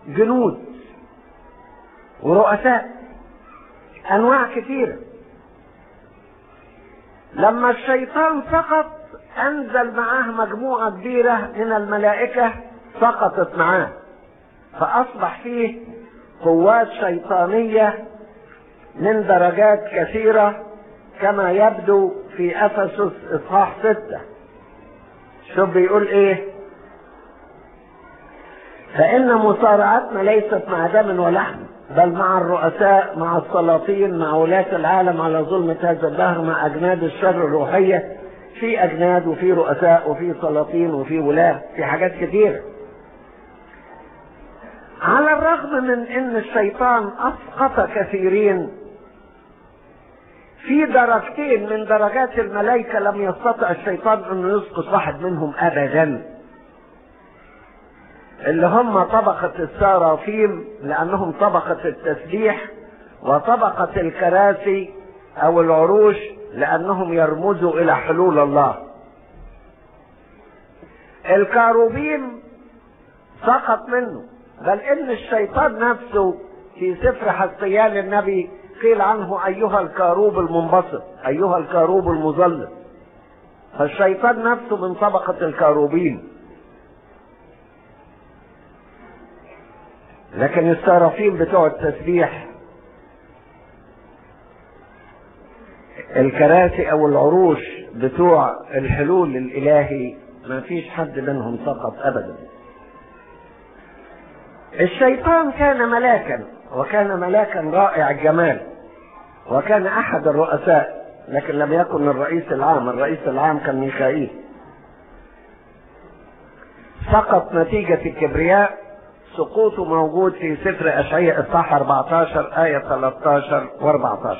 جنود ورؤساء انواع كثيرة لما الشيطان سقط انزل معاه مجموعة كبيرة من الملائكة سقطت معاه فاصبح فيه قوات شيطانية من درجات كثيرة كما يبدو في افسس اصحاح ستة شوف بيقول ايه فان مصارعتنا ليست مع دم ولحم بل مع الرؤساء مع السلاطين مع ولاة العالم على ظلمة هذا الدهر مع أجناد الشر الروحية في أجناد وفي رؤساء وفي سلاطين وفي ولاة في حاجات كتيرة على الرغم من أن الشيطان أسقط كثيرين في درجتين من درجات الملائكة لم يستطع الشيطان أنه يسقط واحد منهم أبدا اللي هم طبقة السرافيم لأنهم طبقة التسبيح وطبقة الكراسي أو العروش لأنهم يرمزوا إلى حلول الله الكاروبيم سقط منه بل إن الشيطان نفسه في سفر حسيان النبي قيل عنه أيها الكاروب المنبسط أيها الكاروب المظلم فالشيطان نفسه من طبقة الكاروبين لكن السرافين بتوع التسبيح الكراسي او العروش بتوع الحلول الالهي ما فيش حد منهم سقط ابدا الشيطان كان ملاكا وكان ملاكا رائع الجمال وكان احد الرؤساء لكن لم يكن الرئيس العام الرئيس العام كان ميخائيل سقط نتيجة الكبرياء سقوطه موجود في سفر أشعياء إصحاح 14 آية 13 و14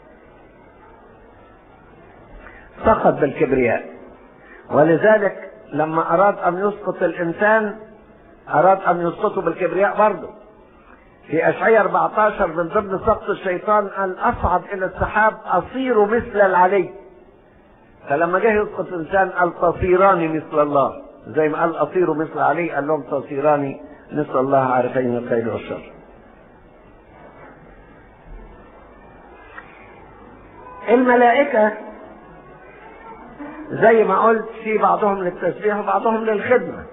سقط بالكبرياء ولذلك لما أراد أن يسقط الإنسان أراد أن يسقطه بالكبرياء برضه في أشعياء 14 من ضمن سقط الشيطان قال أصعد إلى السحاب أصير مثل العلي فلما جه يسقط الإنسان قال تصيران مثل الله زي ما قال أصير مثل علي قال لهم تصيران نسأل الله عارفين الخير والشر الملائكة زي ما قلت في بعضهم للتسبيح وبعضهم للخدمة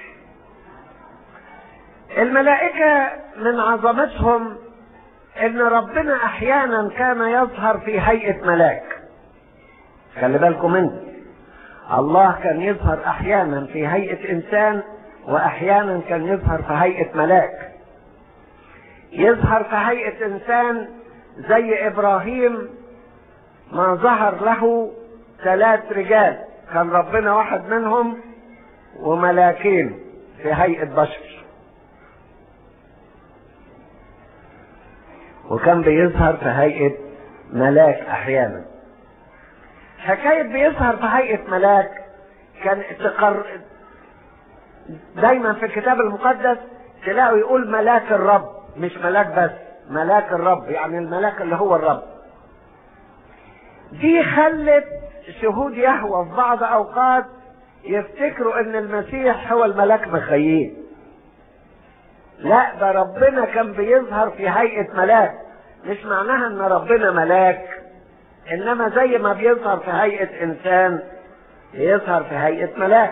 الملائكة من عظمتهم ان ربنا احيانا كان يظهر في هيئة ملاك خلي بالكم انت الله كان يظهر احيانا في هيئة انسان واحيانا كان يظهر في هيئة ملاك يظهر في هيئة انسان زي ابراهيم ما ظهر له ثلاث رجال كان ربنا واحد منهم وملاكين في هيئة بشر وكان بيظهر في هيئة ملاك احيانا حكاية بيظهر في هيئة ملاك كان تقر... دايما في الكتاب المقدس تلاقوا يقول ملاك الرب مش ملاك بس ملاك الرب يعني الملاك اللي هو الرب دي خلت شهود يهوى في بعض اوقات يفتكروا ان المسيح هو الملاك مخيل لا ده ربنا كان بيظهر في هيئة ملاك مش معناها ان ربنا ملاك انما زي ما بيظهر في هيئة انسان بيظهر في هيئة ملاك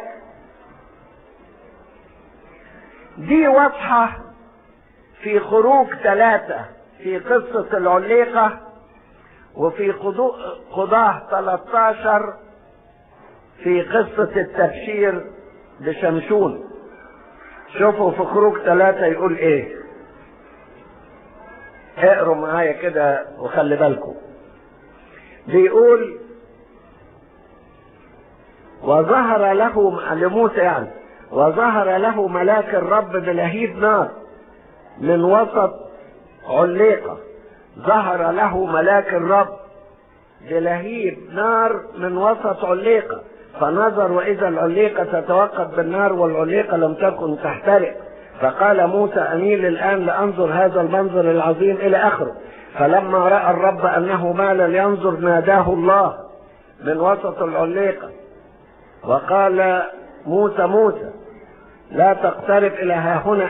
دي واضحة في خروج ثلاثة في قصة العليقة وفي قضاة 13 في قصة التبشير بشمشون شوفوا في خروج ثلاثة يقول ايه اقروا معايا كده وخلي بالكم بيقول وظهر له لموسى يعني وظهر له ملاك الرب بلهيب نار من وسط عليقة ظهر له ملاك الرب بلهيب نار من وسط عليقة فنظر وإذا العليقة تتوقد بالنار والعليقة لم تكن تحترق فقال موسى أميل الآن لأنظر هذا المنظر العظيم إلى آخره فلما رأى الرب أنه مال لينظر ناداه الله من وسط العليقة وقال موسى موسى لا تقترب إلى ها هنا